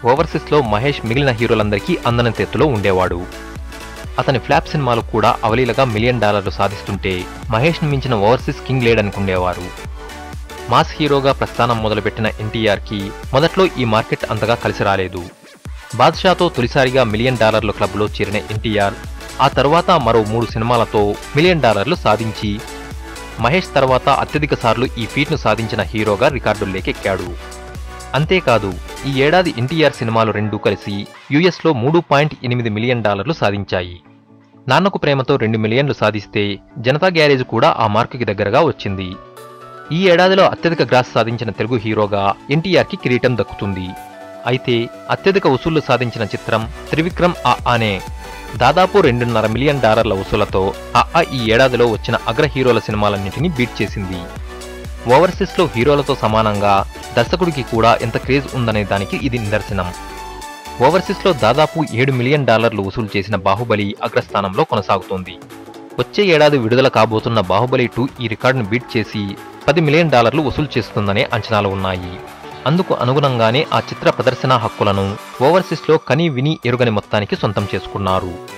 ఓవర్సీస్లో మహేష్ మిగిలిన హీరోలందరికీ అందని తెత్తులో ఉండేవాడు అతని ఫ్లాప్ సినిమాలు కూడా అవలీలగా మిలియన్ డాలర్లు సాధిస్తుంటే మహేష్ను మించిన ఓవర్సీస్ కింగ్ లేడనుకుండేవారు మాస్ హీరోగా ప్రస్థానం మొదలుపెట్టిన ఎన్టీఆర్కి మొదట్లో ఈ మార్కెట్ అంతగా కలిసి రాలేదు బాద్షాతో తొలిసారిగా మిలియన్ డాలర్ల క్లబ్లో చేరిన ఎన్టీఆర్ ఆ తర్వాత మరో మూడు సినిమాలతో మిలియన్ డాలర్లు సాధించి మహేష్ తర్వాత అత్యధిక సార్లు ఈ ఫీట్ను సాధించిన హీరోగా రికార్డుల్లోకెక్కాడు అంతేకాదు ఈ ఏడాది ఎన్టీఆర్ సినిమాలు రెండూ కలిసి యుఎస్లో మూడు పాయింట్ ఎనిమిది మిలియన్ డాలర్లు సాధించాయి నాన్నకు ప్రేమతో రెండు మిలియన్లు సాధిస్తే జనతా గ్యారేజ్ కూడా ఆ మార్కుకి దగ్గరగా వచ్చింది ఈ ఏడాదిలో అత్యధిక గ్రాస్ సాధించిన తెలుగు హీరోగా ఎన్టీఆర్కి కిరీటం దక్కుతుంది అయితే అత్యధిక వసూళ్లు సాధించిన చిత్రం త్రివిక్రమ్ ఆ అనే దాదాపు రెండున్నర మిలియన్ డాలర్ల వసూలతో ఆ ఈ ఏడాదిలో వచ్చిన అగ్ర హీరోల సినిమాలన్నింటినీ బీట్ చేసింది ఓవర్సీస్లో హీరోలతో సమానంగా దర్శకుడికి కూడా ఎంత క్రేజ్ ఉందనే దానికి ఇది నిదర్శనం ఓవర్సీస్లో దాదాపు ఏడు మిలియన్ డాలర్లు వసూలు చేసిన బాహుబలి అగ్రస్థానంలో కొనసాగుతోంది వచ్చే ఏడాది విడుదల కాబోతున్న బాహుబలి టూ ఈ రికార్డును బీట్ చేసి పది మిలియన్ డాలర్లు వసూలు చేస్తుందనే అంచనాలు ఉన్నాయి అందుకు అనుగుణంగానే ఆ చిత్ర ప్రదర్శన హక్కులను ఓవర్సీస్లో కని విని ఎరుగని మొత్తానికి సొంతం చేసుకున్నారు